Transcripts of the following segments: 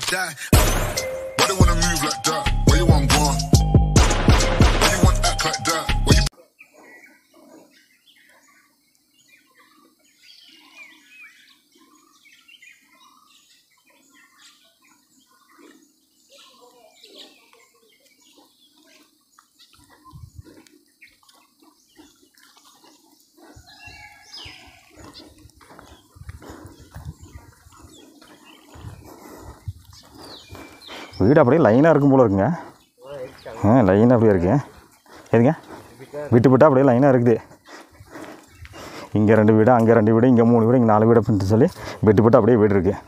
die. Why they wanna move like that? Where you want gone? Why you want act like that? Where you வீடு அப்படியே லைனாக இருக்கும் போல இருக்குங்க ஆ லைனாக அப்படியே இருக்கு எதுங்க விட்டு விட்டு அப்படியே லைனாக இருக்குது இங்கே ரெண்டு வீடு அங்கே ரெண்டு வீடு இங்கே மூணு வீடு இங்கே நாலு வீடு அப்படின்னு சொல்லி விட்டு விட்டு அப்படியே வீடு இருக்குது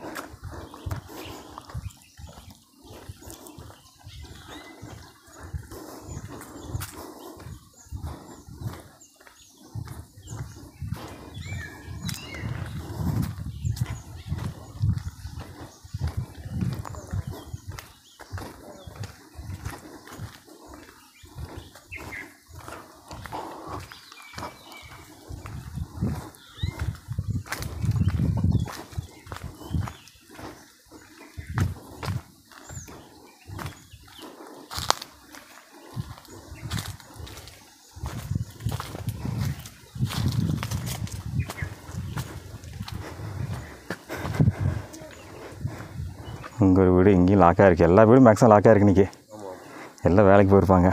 இங்கே ஒரு வீடு இங்கேயும் லாக்காக இருக்குது எல்லா வீடும் மேக்ஸிமம் லாக்காக இருக்கு இன்றைக்கி எல்லாம் வேலைக்கு போயிருப்பாங்க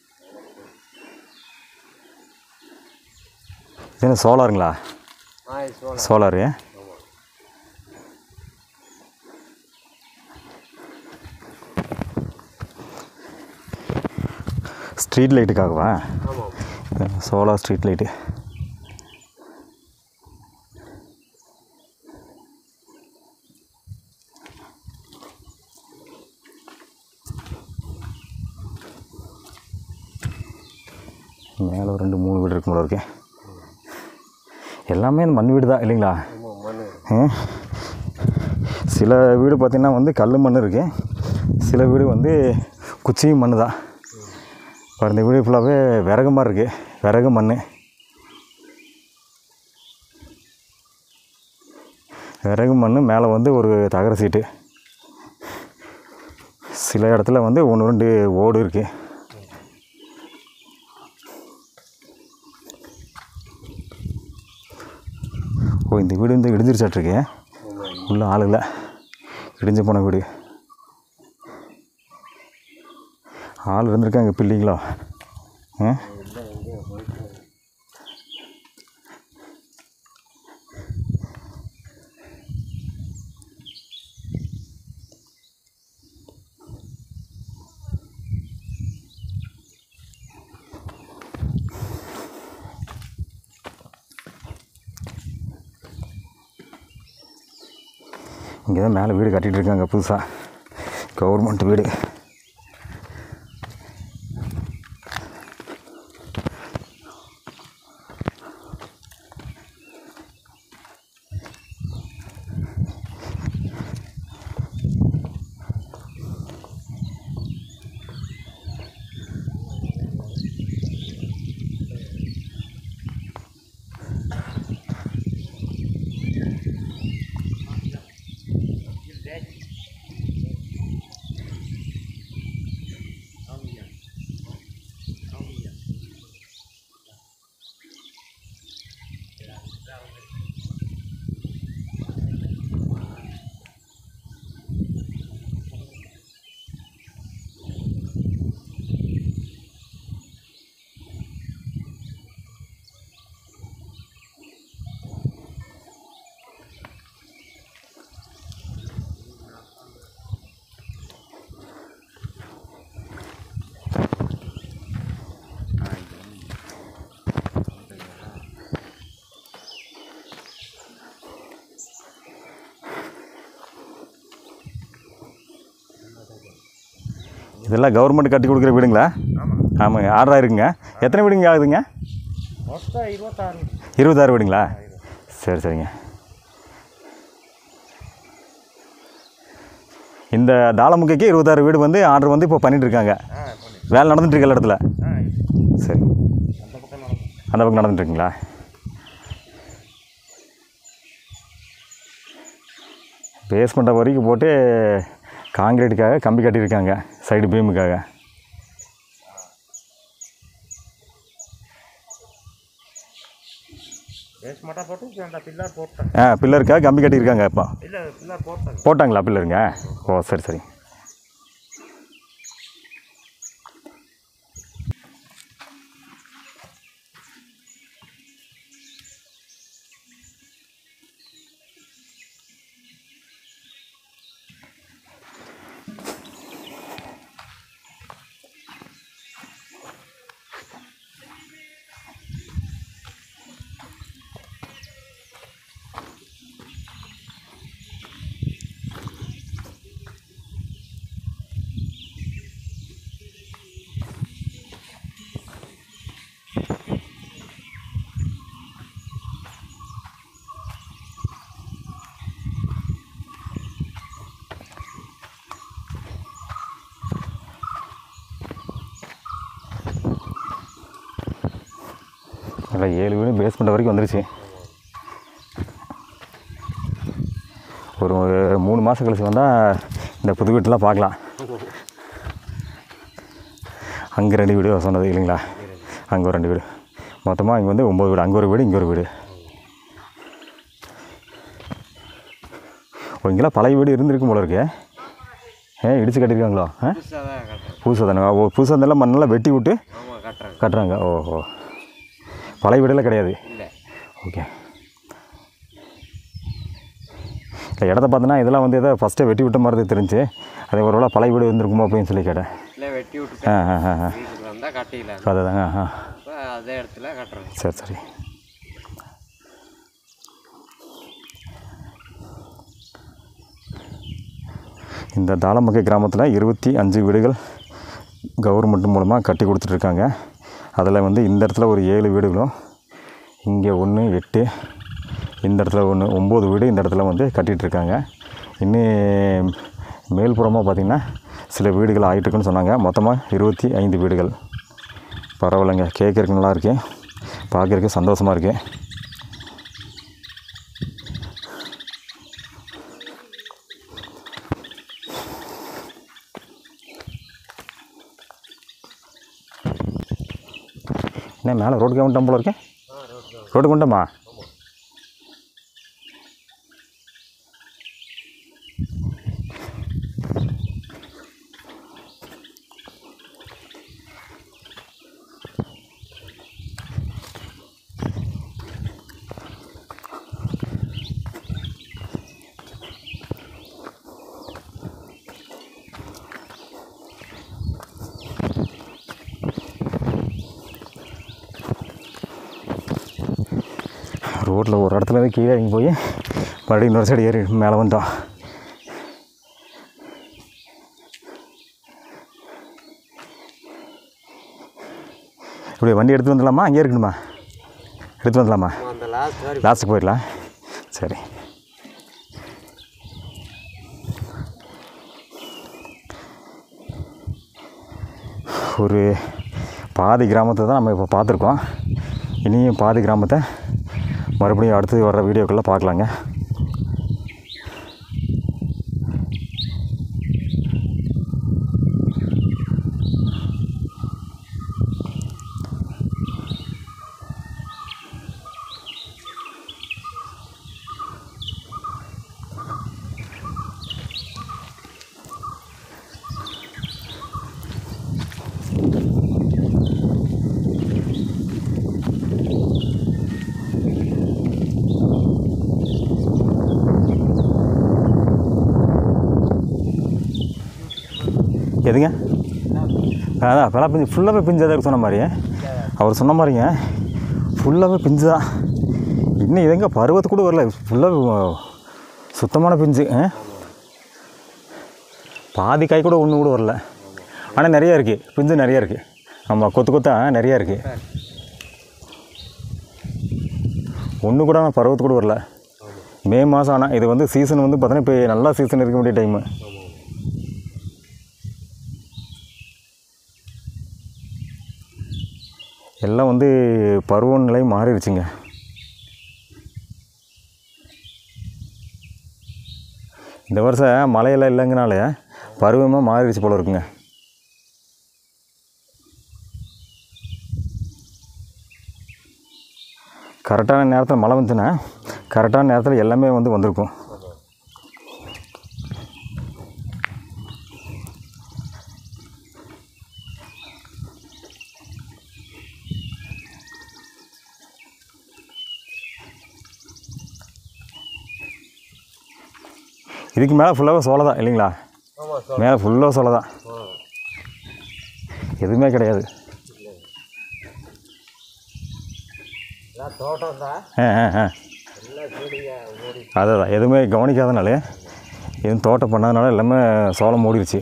இது என்ன சோலாருங்களா சோலாரு ஸ்ட்ரீட் லைட்டுக்காகவா சோலார் ஸ்ட்ரீட் லைட்டு மேலே ஒரு ரெண்டு மூணு வீடு இருக்கும் போல இருக்கு எல்லாமே இந்த மண் வீடு தான் இல்லைங்களா ம். சில வீடு பார்த்திங்கன்னா வந்து கல் மண் இருக்கு சில வீடு வந்து குச்சி மண் தான் இப்போ இந்த வீடு ஃபுல்லாகவே விறகு மாதிரி இருக்குது விறகு மண் விறகு மண் மேலே வந்து ஒரு தகர சீட்டு சில இடத்துல வந்து ஒன்று ரெண்டு ஓடு இருக்குது ஓ இந்த வீடு வந்து இடிஞ்சிருச்சாட்ருக்கு உள்ள ஆள் இல்லை இடிஞ்சு போன வீடு ஆள் இருந்திருக்காங்க இப்போ இல்லைங்களா ஆ இங்கே தான் மேலே வீடு கட்டிகிட்டு இருக்காங்க புதுசாக கவர்மெண்ட் வீடு இதெல்லாம் கவர்மெண்ட் கட்டி கொடுக்குற வீடுங்களா ஆமாங்க ஆர்டர் ஆயிருக்குங்க எத்தனை வீடுங்க ஆகுதுங்க மொத்தம் இருபத்தாறு இருபத்தாறு வீடுங்களா சரி சரிங்க இந்த தாளமுக்கைக்கு இருபத்தாறு வீடு வந்து ஆர்டர் வந்து இப்போ பண்ணிட்டு இருக்காங்க ஆ பண்ணி வேலை நடந்துட்டு இருக்கு எல்லா இடத்துல ஆ சரி அந்த பக்கம் நடந்து அந்த பக்கம் நடந்துட்டு இருக்குங்களா பேஸ்மெண்ட்டை வரைக்கும் போட்டு காங்கிரீட்டுக்காக கம்பி கட்டியிருக்காங்க சைடு பீமுக்காக பேஸ் மட்டும் போட்டு அந்த பில்லர் போட்டேன் ஆ பில்லருக்காக கம்பி கட்டியிருக்காங்க இப்போ இல்லை பில்லர் போட்டேன் போட்டாங்களா பில்லருங்க ஓ சரி சரி நல்லா ஏழு வீடு பேஸ்மெண்ட் வரைக்கும் வந்துருச்சு ஒரு மூணு மாதம் கழிச்சு வந்தால் இந்த புது வீட்டெலாம் பார்க்கலாம் அங்கே ரெண்டு வீடு சொன்னது இல்லைங்களா அங்கே ஒரு ரெண்டு வீடு மொத்தமாக இங்கே வந்து ஒம்பது வீடு அங்கே ஒரு வீடு இங்கே ஒரு வீடு ஓ இங்கெல்லாம் பழைய வீடு இருந்திருக்கும் போல இருக்கு ஏன் இடிச்சு கட்டியிருக்காங்களோ ஆ புதுசாக தான் கட்டுறேன் புதுசாக தானே ஓ புதுசாக இருந்தாலும் மண்ணெல்லாம் வெட்டி விட்டு ஆமாம் கட்டுறேன் கட்டுறாங்க ஓ ஓ பழைய வீடெல்லாம் கிடையாது இல்லை ஓகே இல்லை இடத்த பார்த்தோன்னா இதெல்லாம் வந்து எதோ ஃபஸ்ட்டே வெட்டி விட்ட மாதிரி தெரிஞ்சு அது ஒரு வேளை பழைய வீடு இருந்திருக்குமோ அப்படின்னு சொல்லி கேட்டேன் இல்லை வெட்டி ஆ விட்டுட்டு ஆ ஆ ஆ வீட்டுக்கு வந்தால் கட்டிக்கல அதுதாங்க ஆ இப்போ அதே இடத்துல கட்டுறேன் சரி சரி இந்த தாளமக்கை கிராமத்தில் இருபத்தி அஞ்சு வீடுகள் கவர்மெண்ட் மூலமாக கட்டி கொடுத்துட்ருக்காங்க அதில் வந்து இந்த இடத்துல ஒரு ஏழு வீடுகளும் இங்கே ஒன்று எட்டு இந்த இடத்துல ஒன்று ஒம்பது வீடு இந்த இடத்துல வந்து கட்டிகிட்ருக்காங்க இன்னும் மேல்புறமாக பார்த்திங்கன்னா சில வீடுகள் ஆகிட்டுருக்குன்னு சொன்னாங்க மொத்தமாக இருபத்தி ஐந்து வீடுகள் பரவாயில்லைங்க கேட்குறதுக்கு நல்லா இருக்கு பார்க்குறதுக்கு சந்தோஷமாக இருக்கு என்ன மேலே ரோடு கவுண்டம் போல இருக்கேன் ரோடு கொண்டமா ரோட்டில் ஒரு இடத்துல இருந்து கீழே இறங்கி போய் மறுபடியும் இன்னொரு சைடு ஏறி மேலே வந்தோம் இப்படி வண்டி எடுத்து வந்துடலாமா அங்கேயே இருக்கணுமா எடுத்து வந்துடலாமா அந்த லாஸ்ட் வரை லாஸ்ட்டுக்கு போயிடலாம் சரி ஒரு பாதி கிராமத்தை தான் நம்ம இப்போ பார்த்துருக்கோம் இனியும் பாதி கிராமத்தை மறுபடியும் அடுத்து வர்ற வீடியோக்குள்ளே பார்க்கலாங்க எதுங்க அதான் பலா பிஞ்சு ஃபுல்லாகவே பிஞ்சு தான் சொன்ன மாதிரி அவர் சொன்ன மாதிரிங்க ஃபுல்லாகவே பிஞ்சு தான் இன்னும் இதுங்க பருவத்து கூட வரல ஃபுல்லாக சுத்தமான பிஞ்சு ஆ? பாதி காய் கூட ஒன்று கூட வரல ஆனால் நிறையா இருக்குது பிஞ்சு நிறையா இருக்குது ஆமாம் கொத்து கொத்தா நிறையா இருக்குது ஒன்று கூட ஆனால் பருவத்து கூட வரல மே மாதம் ஆனால் இது வந்து சீசன் வந்து பார்த்தோன்னா இப்போ நல்லா சீசன் இருக்க வேண்டிய டைமு எல்லாம் வந்து பருவநிலை மாறிடுச்சுங்க இந்த வருஷம் மழையெல்லாம் இல்லைங்கனால பருவமாக மாறிடுச்சு போல இருக்குங்க கரெக்டான நேரத்தில் மழை வந்துச்சுன்னா கரெக்டான நேரத்தில் எல்லாமே வந்து வந்திருக்கும் இதுக்கு மேலே ஃபுல்லாக சோளை தான் இல்லைங்களா ஆமாம் சார் மேலே ஃபுல்லாக சோளை தான் எதுவுமே கிடையாது எல்லாம் தோட்டம் தான் ஆ ஆ ஆ எல்லாம் செடிங்க மூடி அதான் எதுவுமே கவனிக்காதனாலே எதுவும் தோட்டம் பண்ணாதனால எல்லாமே சோளம் மூடிடுச்சு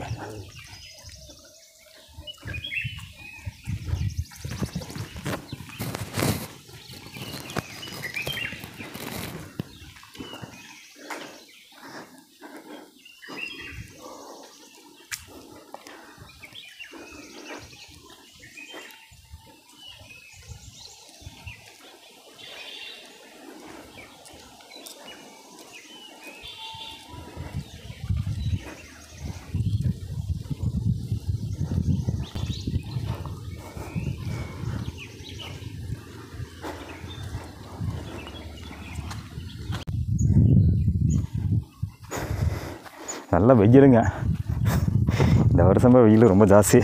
நல்ல வெயிலுங்க இந்த வருஷமே வெயில் ரொம்ப ஜாஸ்தி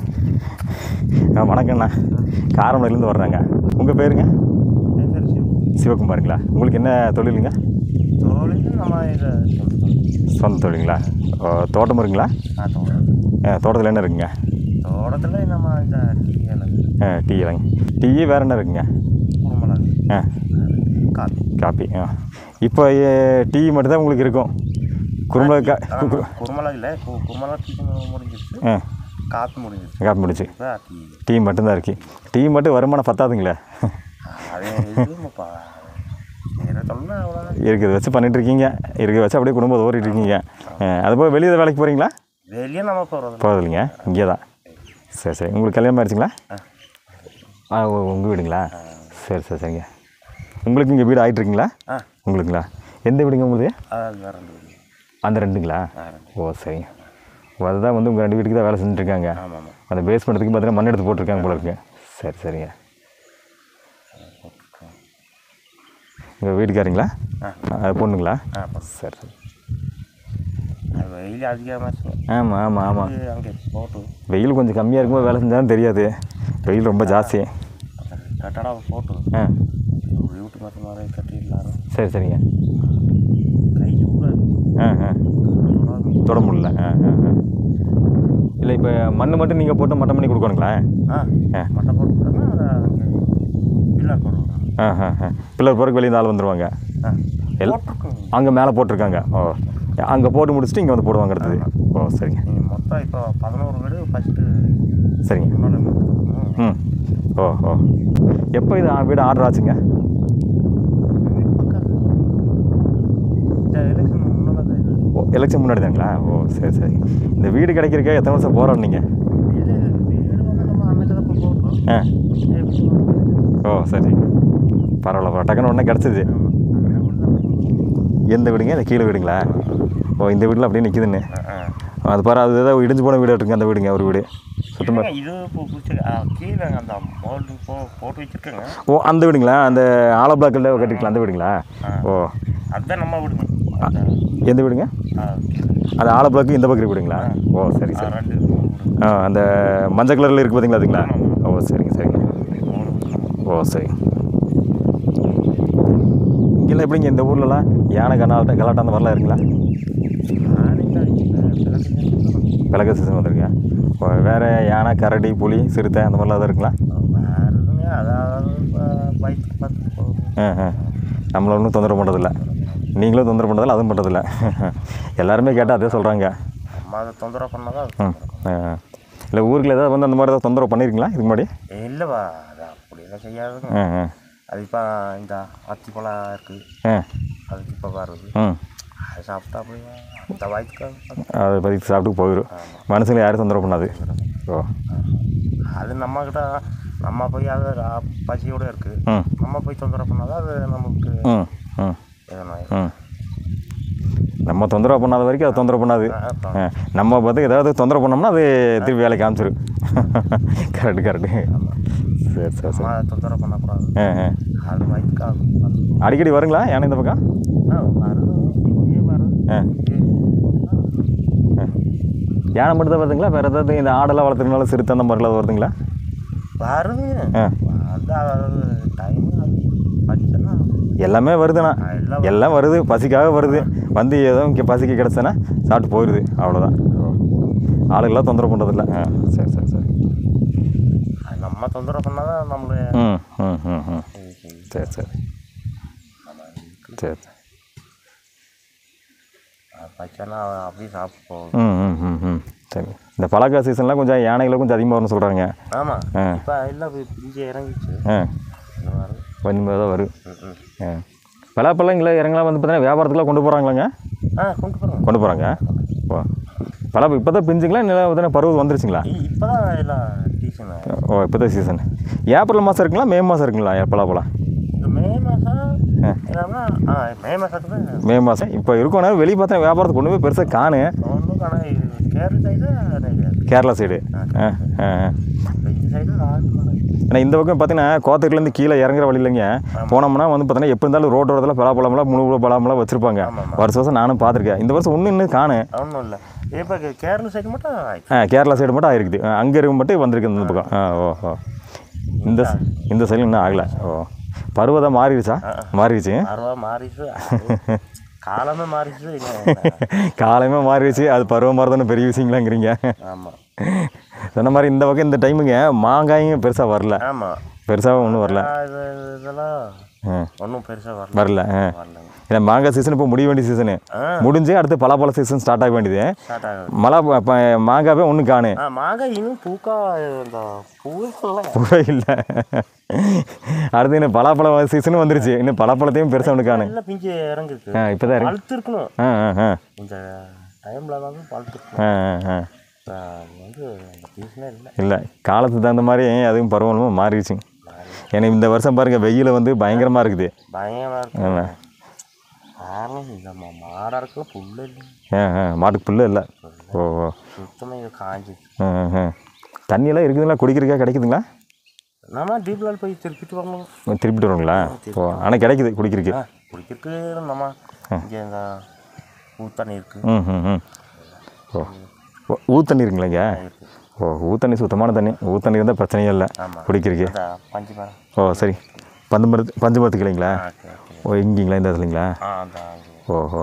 ஆ வணக்கண்ணா காரமடையிலேருந்து வர்றாங்க உங்கள் பேருங்க சிவகுமாருங்களா உங்களுக்கு என்ன தொழிலுங்க நம்ம இதை சொந்த தொழிலுங்களா ஓ, தோட்டம் இருக்குங்களா ஆ, தோட்டத்தில் என்ன இருக்குங்க தோட்டத்தில் நம்ம இதை டீ ஆ டீ இல்லைங்க டீ வேறு என்ன இருக்குங்க குருமலா ஆ காப்பி காப்பி ஆ இப்போ ஏ, டீ மட்டும்தான் உங்களுக்கு இருக்கும் குறும்பல கா கு- குருமலா இல்லை குருமலா டீ முடிஞ்சிருச்சு ஆ காப்பி முடிஞ்சிருச்சு காப்பி முடிச்சு இப்போ டீ டீ மட்டும்தான் இருக்கு டீ மட்டும் வருமானம் பத்தாதுங்களே அதே இதுப்பா வேறு சொல்லணும் அவ்வளோதான் இருக்கிறத வச்சு பண்ணிட்டு இருக்கீங்க இருக்கிறத வச்சு அப்படியே குடும்பத்தை ஓட்டிட்டு இருக்கீங்க ஆ, அது போய் வெளியே வேலைக்கு போகிறீங்களா வெளியே நம்ம போகிறது போகிறது இல்லைங்க இங்கே தான் சரி சரி உங்களுக்கு கல்யாணம் ஆயிடுச்சுங்களா ஆ உங்கள் வீடுங்களா சரி சரி சரிங்க உங்களுக்கு இங்கே வீடு ஆகிட்டு இருக்குங்களா ஆ உங்களுக்குங்களா எந்த வீடுங்க உங்களுக்கு அது வேறு ரெண்டு வீடு அந்த ரெண்டுங்களா ஆ ரெண்டு ஓ சரிங்க ஓ, அதுதான் வந்து உங்கள் ரெண்டு வீட்டுக்கு தான் வேலை செஞ்சுட்டு இருக்காங்க ஆமாம் ஆமாம் அந்த பேஸ்மெண்ட்டுக்கு பார்த்தீங்கன்னா மண் எடுத்து போட்டிருக்காங்க போல இருக்கு சரி சரிங்க உங்கள் வீட்டுக்காரங்களா ஆ. அது பொண்ணுங்களா ஆ அப்போ சரி சரி அது வெயில் அதிகமாச்சு ஆமாம் ஆமாம் ஆமாம் அங்கே போட்டு வெயில் கொஞ்சம் கம்மியாக இருக்கும்போது வேலை செஞ்சாலும் தெரியாது வெயில் ரொம்ப ஜாஸ்தி கட்டடம் போட்டு ஆ வீட்டு மற்ற மாதிரி கட்டிடலாம் சரி சரிங்க கை சூடாக ஆ ஆ தொட முடியல ஆ ஆ ஆ இல்லை இப்போ மண் மட்டும் நீங்கள் போட்டு மட்டம் பண்ணி கொடுக்கணுங்களா ஆ ஆ. மட்டை போட்டு விட்டோம்னா அங்கே பில்லர் போடுவோம் ஆ ஆ ஆ பில்லர் போகிறக்கு வெளியே ஆள் வந்துடுவாங்க ஆ எல்- போட்டிருக்கோம் அங்கே மேலே போட்டிருக்காங்க ஓ அங்கே போட்டு முடிச்சுட்டு இங்கே வந்து போடுவாங்க அடுத்தது ஓ சரிங்க நீங்கள் மொத்தம் இப்போ பதினோரு வீடு ஃபஸ்ட்டு சரிங்க முன்னாடி முடிச்சிருக்கோம். ம் ஓ ஓ எப்போ இது ஆ- வீடு ஆர்டர் ஆச்சுங்க வீடு பக்கம் இந்த எலெக்ஷன் முன்னாடி ஓ எலெக்ஷன் முன்னாடி தாங்களா ஓ சரி சரி இந்த வீடு கிடைக்கிறக்கே எத்தனை வருஷம் போகிறோம் நீங்கள் இல்லை வீடு வந்து நம்ம அன்னைக்கு தான் போட்டோம் ஆ எப்படி வந்து ஓ சரி பரவாயில்ல பரவாயில்ல டக்குன்னு உடனே கிடச்சிது எந்த வீடுங்க இந்த கீழே வீடுங்களா ஓ இந்த வீட்டில் அப்படியே நிற்கிதுன்னு அது பாரு அது ஏதோ இடிஞ்சு போன வீடு இருக்குங்க அந்த வீடுங்க ஒரு வீடு சுத்தமாக இல்லைங்க, இது இப்போ பிடிச்சி கீழே அந்த மோல்டு போ போட்டு வச்சுருக்கேங்க ஓ அந்த வீடுங்களா அந்த ஆல பிளாக்கில் கட்டிக்கலாம் அந்த வீடுங்களா ஓ அதுதான் நம்ம வீடுங்க அந்த, எந்த வீடுங்க ஆ, கீழே. அந்த ஆல பிளாக்கு இந்த பக்கம் வீடுங்களா ஓ சரி ஆ, சரி ரெண்டு மூணு வீடு ஆ அந்த மஞ்சள் கலரில் இருக்கு பார்த்தீங்களா அதுங்களா ஓ சரிங்க சரிங்க மூணு வீடு ஓ சரிங்க இங்கெல்லாம் எப்படிங்க இந்த ஊர்லலாம் யானை கனால்ட்ட கலாட்டம் அந்த மாதிரிலாம் இருக்குங்களா நாளைக்கு இந்த விளக்கு விலக சீசன் வந்துருக்கேன் இப்போ வேறு யானை கரடி புலி சிறுத்தை அந்த மாதிரிலாம் எதுவும் இருக்குங்களா வேறுங்க அதாவது பைக் பார்த்து போகுது ஆ ஆ நம்மளை ஒன்றும் தொந்தரவு பண்ணுறதில்ல நீங்களும் தொந்தரவு பண்ணுறதில்ல அதுவும் பண்ணுறதில்ல எல்லாருமே கேட்டால் அதே சொல்கிறாங்க நம்ம அதை தொந்தரவு பண்ணாதான் அது ம் ஆ இல்லை ஊருக்குள்ள ஏதாவது வந்து அந்த மாதிரி ஏதாவது தொந்தரவு பண்ணியிருக்கீங்களா இதுக்கு முன்னாடி இல்லைவா அது அப்படியெல்லாம் செய்யாதுங்க ஆ ஆ அது இப்போ இந்த அத்தி பழம் இருக்குது ஆ அதுக்கு இப்போ வருது ம் அது சாப்பிட்டா அப்படியே அந்த வயிற்றுக்கு அதை பற்றி சாப்பிட்டு போயிடும் மனுஷங்களை யாரும் தொந்தரவு பண்ணாது ஓ அது நம்மக்கிட்ட நம்ம போய் அது அ- பசியோட இருக்குது ம் நம்ம போய் தொந்தரவு பண்ணாதான் அது நமக்கு ம் ம் எதனா ம் நம்ம தொந்தரவு பண்ணாத வரைக்கும் அது தொந்தரவு பண்ணாது ஆ, நம்ம பார்த்து ஏதாவது தொந்தரவு பண்ணோம்னா அது திருப்பி வேலைக்கு காமிச்சிரும் கரெக்டு கரெக்டு சரி சரி சரி அம்மா தொந்தரவு பண்ணக்கூடாது ஆ ஆ அது வயிற்றுக்கு ஆகும் அடிக்கடி வருங்களா யானை இந்த பக்கம் ஆ வரும் இங்கேயே வரும் ஆ யானை மட்டும் தான் வருதுங்களா வேறு ஏதாவது இந்த ஆடெல்லாம் வளர்த்துறதுனால சிறுத்தை அந்த மாதிரிலாம் வருதுங்களா வருதுங்க ஆ அது டைம் படிச்சேன்னா எல்லாமே வருதுண்ணா எல்லாம் எல்லாம் வருது பசிக்காக வருது வந்து ஏதோ இங்கே பசிக்கு கிடச்சேன்னா சாப்பிட்டு போயிடுது அவ்வளோதான் ஆளுங்களாம் தொந்தரவு பண்ணுறதில்ல ஆ சரி சரி சரி அது நம்ம தொந்தரவு பண்ணாதான் நம்மளு ம் ம் ம் ம் சரி சரி சரி சரி பச்சைன்னா அப்படியே சாப்பிட்டு போகும் ம் ம் ம் ம் சரி இந்த பழக்கா சீசன்லாம் கொஞ்சம் யானைகளை கொஞ்சம் அதிகமாக வரும்னு சொல்கிறாங்க ஆமாம் ஆ. இப்போ எல்லாம் போய் பிஞ்சு இறங்கிச்சு ஆ இந்த மாதிரி கொஞ்சமாக தான் வரும் ம், ம். ஆ பலாப்பழம் இங்கே இறங்கலாம் வந்து பார்த்தீங்கன்னா வியாபாரத்துக்குலாம் கொண்டு போகிறாங்களாங்க ஆ கொண்டு போகிறோம் கொண்டு போகிறாங்க ஓ பலா இப்போ தான் பிஞ்சுங்களா இல்லை பார்த்தீங்கன்னா பருவம் வந்துருச்சுங்களா இப்போ தான் எல்லாம் டீசன் ஓ இப்போ தான் சீசன் ஏப்ரல் மாதம் இருக்குங்களா மே மாதம் இருக்குங்களா பலாப்பழம் இந்த மே மாதம் என்னன்னா ஆ மே மாதத்துக்கு மே மாதம் இப்போ இருக்கணும் வெளியே பார்த்தா வியாபாரத்துக்கு கொண்டு போய் பெருசாக காணு ஒன்றும் ஆனால் கேரள சைடு நிறைய கேரளா சைடு ஆ ஆ ஆ. இந்த சைடு ஆடு மாடு ஏன்னா இந்த பக்கம் பார்த்தீங்கன்னா கோத்தகிரிலேருந்து கீழே இறங்குற வழியிலங்க போனோம்னா வந்து பார்த்தீங்கன்னா எப்படி இருந்தாலும் ரோடு ஓரத்தில் பலாப்பழம்லாம் முழு பலாப்பழம்லாம் வச்சுருப்பாங்க வருஷம் வருஷம் நானும் பார்த்துருக்கேன் இந்த வருஷம் ஒன்றும் இன்னும் காணு ஒன்றும் இல்லை இப்போ கேரள சைடு மட்டும் ஆயிடுச்சு ஆ கேரளா சைடு மட்டும் ஆயிருக்குது அங்கே இருக்க மட்டும் வந்திருக்கு இந்த பக்கம் ஆ ஓ ஓ இந்த ச- இந்த சைடு இன்னும் ஆகலை ஓ பருவதம் மாறிடுச்சா மாறிடுச்சு அறுபா மாறிச்சு அது காலமே மாறிச்சு இல்லை காலமே மாறிடுச்சு அது பருவம் மாறுதானே பெரிய விஷயங்களாங்கிறீங்க ஆமாம் சொன்ன மாதிரி இந்த பக்கம் இந்த டைமுங்க மாங்காயும் பெருசாக வரல ஆமாம் பெருசாகவும் ஒன்றும் வரல இது இதெல்லாம் ஆ ஒன்றும் பெருசாக வரல வரல ஆ வரலங்க ஏன்னா மாங்காய் சீசன் இப்போ முடிய வேண்டிய சீசனு ஆ முடிஞ்சு அடுத்து பலாப்பழ சீசன் ஸ்டார்ட் ஆக வேண்டியது ஸ்டார்ட் ஆகுது மழை ப- ப- மாங்காவே ஒன்றும் காணு ஆ மாங்காய் இன்னும் பூக்கா இந்த பூவே இல்லை பூவே இல்லை அடுத்து இன்னும் பலாப்பழம் சீசனும் வந்துருச்சு இன்னும் பலாப்பழத்தையும் பெருசாக ஒன்று காணு எல்லாம் பிஞ்சு இறங்குது ஆ இப்போ தான் இருக்கு பழுத்து இருக்கணும் ஆ ஆ ஆ இந்த டைமில் வந்து பழுத்து இருக்கணும் ஆ ஆ ஆ இப்ப வந்து அந்த சீசனே இல்லை இல்லை காலத்துக்கு தகுந்த மாதிரி அதுவும் பருவமும் மாறிடுச்சு ஏன்னா இந்த வருஷம் பாருங்கள் வெயில் வந்து பயங்கரமாக இருக்குது பயங்கரமாக இருக்கு ஆமா. காரணம் இந்த மா- மாடா இருக்க புல்லு இல்லை ஆ ஆ மாட்டுக்கு புல்லு இல்லை ஓ ஓ சுத்தமாக இது காஞ்சிச்சு ஆ ஆ, ஆ தண்ணியெல்லாம் இருக்குதுங்களா குடிக்கிறதுக்கா கிடைக்குதுங்களா நம்ம டீப்லால் போய் திருப்பிட்டு வரணும் திருப்பிட்டு வருங்களா ஓ ஆனால் கிடைக்குது குடிக்கிறதுக்கு ஆ குடிக்கிறதுக்கு நம்ம இங்கே இந்த ஊத்தண்ணி இருக்கு ம் ம் ம் ஓ ஓ ஊத்தண்ணி இருக்குங்களா இருக்கு ஓ ஊத்தண்ணி சுத்தமான தண்ணி ஊத்தண்ணி இருந்தால் பிரச்சனையே இல்லை ஆமாம் குடிக்கிறதுக்கு இந்த பஞ்சு மரம் ஓ சரி பந்து மரத்து பஞ்சு மரத்துக்கு இல்லைங்களா ஆ ஓகே ஓகே ஓ இங்கீங்களா இந்த இடத்துலங்களா ஆ அந்த அங்கே. ஓஹோ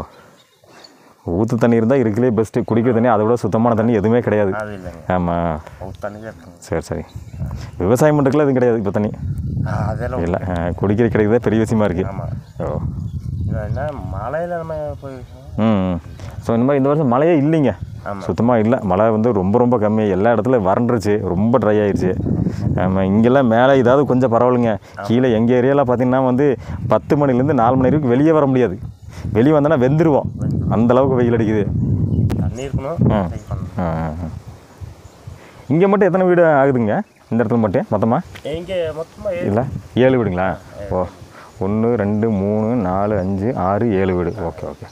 ஊற்று தண்ணி இருந்தால் இருக்கிறதே பெஸ்ட்டு குடிக்கிற தண்ணி அதை விட சுத்தமான தண்ணி எதுவுமே கிடையாது அது இல்லைங்க ஆமாம் ஊத்தண்ணி தான் இருக்குங்க சரி சரி விவசாயம் பண்ணுறதுக்குலாம் எதுவும் கிடையாது இப்போ தண்ணி ஆ, அதெல்லாம் இல்லை குடிக்கிற கிடைக்கிறதே பெரிய விஷயமா இருக்குது ஆமாம் ஓ என்ன மலையில் நம்ம போய் ம் ஸோ இந்த மாதிரி இந்த வருஷம் மழையே இல்லைங்க ஆமாம். சுத்தமாக இல்லை மழை வந்து ரொம்ப ரொம்ப கம்மி எல்லா இடத்துல வறண்டுருச்சு ரொம்ப ட்ரை ஆயிடுச்சு ஆமாம் இங்கெல்லாம் மேலே ஏதாவது கொஞ்சம் பரவாயில்லைங்க கீழே எங்கள் ஏரியாவில் பார்த்தீங்கன்னா வந்து பத்து மணிலேருந்து நாலு மணி வரைக்கும் வெளியே வர முடியாது வெளியே வந்தோன்னா வெந்துருவோம் அந்த அளவுக்கு வெயில் அடிக்குது தண்ணி இருக்கணும் சரி பண்ணணும் இங்கே மட்டும் எத்தனை வீடு ஆகுதுங்க இந்த இடத்துல மட்டும் மொத்தமாக இங்கே மொத்தமாக இல்லை ஏழு வீடுங்களா ஓ ஒன்று ரெண்டு மூணு நாலு அஞ்சு ஆறு ஏழு வீடு ஓகே ஓகே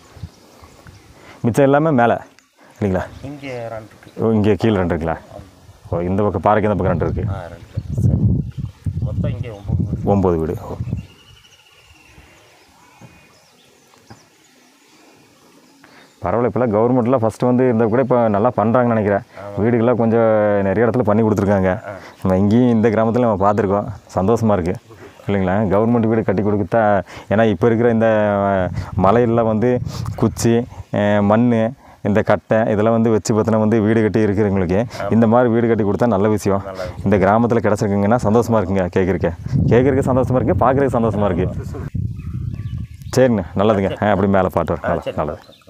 மிச்சம் எல்லாமே மேலே இல்லைங்களா இங்கே ரெண்டு இருக்கு ஓ இங்கே கீழே ரெண்டு இருக்குங்களா ஓ இந்த பக்கம் பாறைக்கு இந்த பக்கம் ரெண்டு இருக்குது ஆ ரெண்டு மொத்தம் இங்கே ஒம்பது வீடு. ஒம்பது வீடு ஓ பரவாயில்ல இப்போல்லாம் கவர்மெண்ட்டில் ஃபஸ்ட்டு வந்து இருந்தால் கூட இப்போ நல்லா பண்ணுறாங்கன்னு நினைக்கிறேன் வீடுகள்லாம் கொஞ்சம் நிறைய இடத்துல பண்ணி கொடுத்துருக்காங்க நம்ம இங்கேயும் இந்த கிராமத்தில் நம்ம பார்த்துருக்கோம் சந்தோஷமாக இருக்குது இல்லைங்களா கவர்மெண்ட் வீடு கட்டி கொடுத்தா ஏன்னா இப்போ இருக்கிற இந்த அஹ், மலையெல்லாம் வந்து குச்சி மண் இந்த கட்டை இதெல்லாம் வந்து வச்சு பார்த்தீங்கன்னா வந்து வீடு கட்டி இருக்கிறவங்களுக்கு இந்த மாதிரி வீடு கட்டி கொடுத்தா நல்ல விஷயம் இந்த கிராமத்தில் கிடச்சிருக்குங்கன்னா சந்தோஷமாக இருக்குங்க கேட்குறக்கு கேட்குறக்கு சந்தோஷமாக இருக்குது பார்க்குறதுக்கு சந்தோஷமாக இருக்குது சரிங்க நல்லதுங்க ஆ அப்படி மேலே பாட்டு வர நல்லது நல்லது